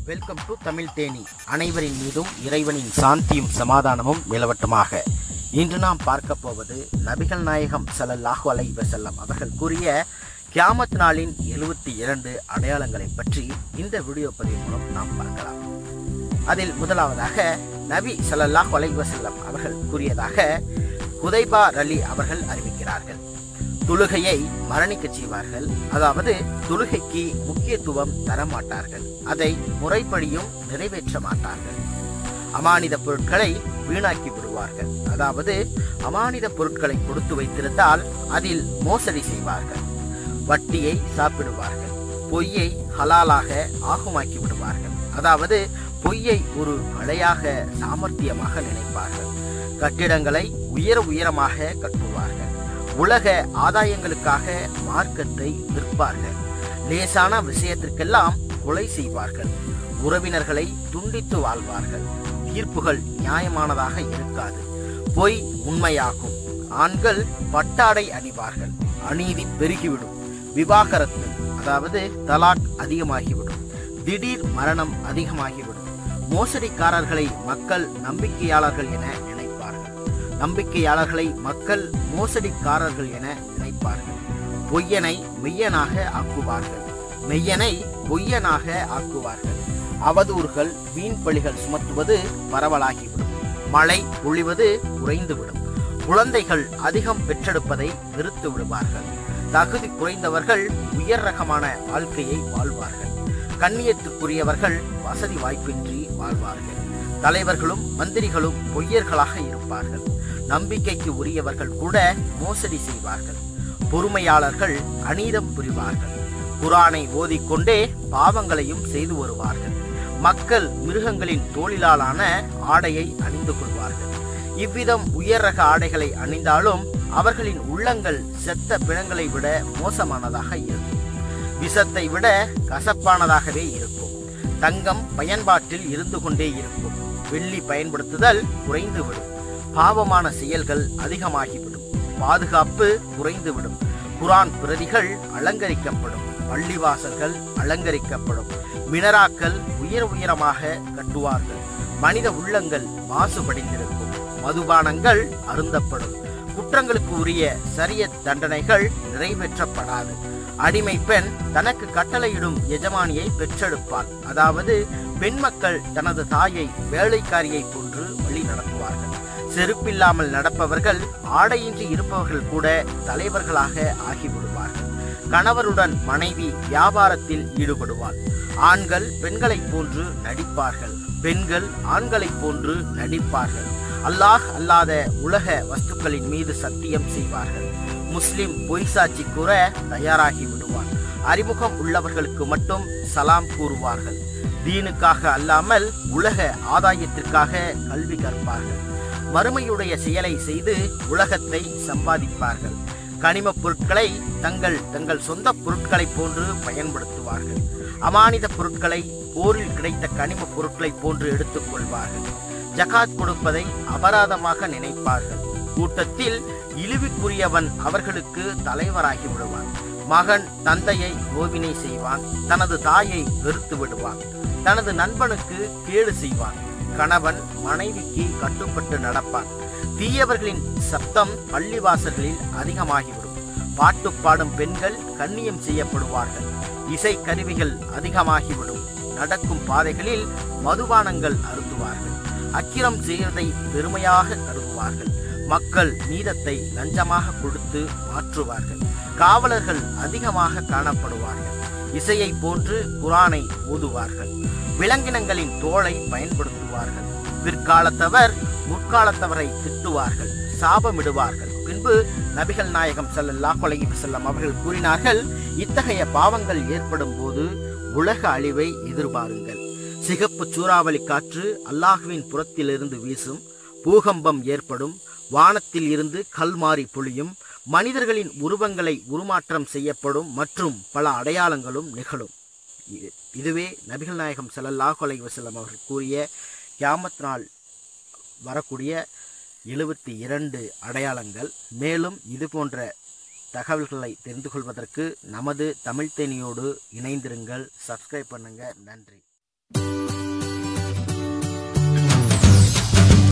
welcome to Tamil Theni அனைவரின் மீதும் இறைவனின் சாந்தியும் சமாதானமும் நிலவட்டுமாக இன்று நாம் பார்க்க போவது நபிகள் நாயகம் ஸல்லல்லாஹு அலைஹி வஸல்லம் அவர்கள் கூறிய கியாமத் நாளின் எழுபத்தி இரண்டு அடையாளங்களை பற்றி இந்த வீடியோ பதிவு மூலம் நாம் பார்க்கலாம் அதில் முதலாவதாக நபி ஸல்லல்லாஹு அலைஹி வஸல்லம் அவர்கள் கூறியதாக ஹுதைபா ரலி அவர்கள் அறிவிக்கிறார்கள் தொழுகையை மரணிக்கச் செய்வார்கள் அதாவது தொழுகைக்கு முக்கியத்துவம் தரமாட்டார்கள் அதை முறைப்படியும் நிறைவேற்ற மாட்டார்கள் அமானித பொருட்களை வீணாக்கி விடுவார்கள் அதாவது அமானித பொருட்களை கொடுத்து வைத்திருந்தால் அதில் மோசடி செய்வார்கள் வட்டியை சாப்பிடுவார்கள் பொய்யை ஹலாலாக ஆகுமாக்கி விடுவார்கள் அதாவது பொய்யை ஒரு கலையாக சாமர்த்தியமாக நினைப்பார்கள் கட்டிடங்களை உயர உயரமாக கட்டுவார்கள் உலக ஆதாயங்களுக்காக மார்க்கத்தை விற்பார்கள் லேசான விஷயத்திற்கெல்லாம் கொலை செய்வார்கள் உறவினர்களை துண்டித்து வாழ்வார்கள் தீர்ப்புகள் நியாயமானதாக இருக்காது பொய் உண்மையாகும் ஆண்கள் பட்டாடை அணிவார்கள் அநீதி பெருகிவிடும் விவாகரத்து அதாவது தலாக் அதிகமாகிவிடும் திடீர் மரணம் அதிகமாகிவிடும் மோசடிக்காரர்களை மக்கள் நம்பிக்கையாளர்கள் என நினைப்பார்கள் நம்பிக்கையாளர்களை மக்கள் மோசடிக்காரர்கள் என நினைப்பார்கள் பொய்யனை மெய்யனாக ஆக்குவார்கள் மெய்யனை பொய்யனாக ஆக்குவார்கள் அவதூறுகள் வீண் பழிகள் சுமத்துவது பரவலாகிவிடும் மழை பொழிவது குறைந்துவிடும் குழந்தைகள் அதிகம் பெற்றெடுப்பதை நிறுத்து விடுவார்கள் தகுதி குறைந்தவர்கள் உயர் ரகமான வாழ்க்கையை வாழ்வார்கள் கண்ணியத்துக்குரியவர்கள் வசதி வாய்ப்பின்றி வாழ்வார்கள் தலைவர்களும் மந்திரிகளும் பொய்யர்களாக இருப்பார்கள் நம்பிக்கைக்கு உரியவர்கள் கூட மோசடி செய்வார்கள் பொறுமையாளர்கள் அநீதம் புரிவார்கள் குரானை ஓதிக்கொண்டே பாவங்களையும் செய்து வருவார்கள் மக்கள் மிருகங்களின் தோளிலாலான ஆடையை அணிந்து கொள்வார்கள் இவ்விதம் உயர் ரக ஆடைகளை அணிந்தாலும் அவர்களின் உள்ளங்கள் செத்த பிணங்களை விட மோசமானதாக இருக்கும் விஷத்தை விட கசப்பானதாகவே இருக்கும் தங்கம் பயன்பாட்டில் இருந்து கொண்டே இருக்கும் வெள்ளி பயன்படுத்துதல் குறைந்துவிடும் பாவமான செயல்கள் அதிகமாகிவிடும் பாதுகாப்பு குறைந்துவிடும் குரான் பிரதிகள் அலங்கரிக்கப்படும் பள்ளிவாசல்கள் அலங்கரிக்கப்படும் மினராக்கள் உயர உயரமாக கட்டுவார்கள் மனித உள்ளங்கள் மாசுபடிந்திருக்கும் மதுபானங்கள் அருந்தப்படும் குற்றங்களுக்கு உரிய சரிய தண்டனைகள் நிறைவேற்றப்படாது அடிமை பெண் தனக்கு கட்டளையிடும் எஜமானியை பெற்றெடுப்பாள் அதாவது பெண் மக்கள் தனது தாயை வேலைக்காரியை போன்று வழி நடத்துவார்கள் செருப்பில்லாமல் நடப்பவர்கள் ஆடையின்றி இருப்பவர்கள் கூட தலைவர்களாக ஆகிவிடுவார்கள் கணவருடன் மனைவி வியாபாரத்தில் ஈடுபடுவாள் ஆண்கள் பெண்களைப் போன்று நடிப்பார்கள் பெண்கள் ஆண்களைப் போன்று நடிப்பார்கள் அல்லாஹ் அல்லாத உலக வஸ்துக்களின் மீது சத்தியம் செய்வார்கள் முஸ்லிம் பொய் சாட்சி கூற தயாராகி விடுவார் அறிமுகம் உள்ளவர்களுக்கு மட்டும் சலாம் கூறுவார்கள் தீனுக்காக அல்லாமல் உலக ஆதாயத்திற்காக கல்வி கற்பார்கள் மறுமையுடைய செயலை செய்து உலகத்தை சம்பாதிப்பார்கள் கனிமப் பொருட்களை தங்கள் தங்கள் சொந்த பொருட்களைப் போன்று பயன்படுத்துவார்கள் அமானித பொருட்களை போரில் கிடைத்த கனிமப் பொருட்களைப் போன்று எடுத்துக்கொள்வார்கள் ஜகாத் கொடுப்பதை அபராதமாக நினைப்பார்கள் கூட்டத்தில் இழிவுக்குரியவன் அவர்களுக்கு தலைவராகி விடுவான் மகன் தந்தையை நோவினை செய்வான் தனது தாயை வெறுத்து விடுவான் தனது நண்பனுக்கு கேடு செய்வான் கணவன் மனைவிக்கு கட்டுப்பட்டு நடப்பான் தீயவர்களின் சப்தம் பள்ளிவாசல்களில் அதிகமாகிவிடும் பாட்டு பாடும் பெண்கள் கண்ணியம் செய்யப்படுவார்கள் இசை கருவிகள் அதிகமாகிவிடும் நடக்கும் பாதைகளில் மதுபானங்கள் அருந்துவார்கள் அக்கிரம் செய்வதை பெருமையாக கருதுவார்கள் மக்கள் நீதத்தை லஞ்சமாக கொடுத்து மாற்றுவார்கள் காவலர்கள் அதிகமாக காணப்படுவார்கள் இசையை போன்று குரானை ஓதுவார்கள் விலங்கினங்களின் தோலை பயன்படுத்துவார்கள் பிற்காலத்தவர் முற்காலத்தவரை திட்டுவார்கள் சாபமிடுவார்கள் பின்பு நபிகள் நாயகம் ஸல்லல்லாஹு அலைஹி வஸல்லம் அவர்கள் கூறினார்கள் இத்தகைய பாவங்கள் ஏற்படும் போது உலக அழிவை எதிர்பாருங்கள் சிகப்பு சூறாவளி காற்று அல்லாஹுவின் புறத்திலிருந்து வீசும் பூகம்பம் ஏற்படும் வானத்தில் இருந்து கல்மாறி பொழியும் மனிதர்களின் உருவங்களை உருமாற்றம் செய்யப்படும் மற்றும் பல அடையாளங்களும் நிகழும் இ- இதுவே நபிகள் நாயகம் ஸல்லல்லாஹு அலைஹி வஸல்லம் அவர்கள் கூறிய கியாமத் நாள் வரக்கூடிய எழுபத்தி இரண்டு அடையாளங்கள் மேலும் இது போன்ற தகவல்களை தெரிந்து கொள்வதற்கு நமது தமிழ் தேனியோடு இணைந்திருங்கள் சப்ஸ்கிரைப் பண்ணுங்க நன்றி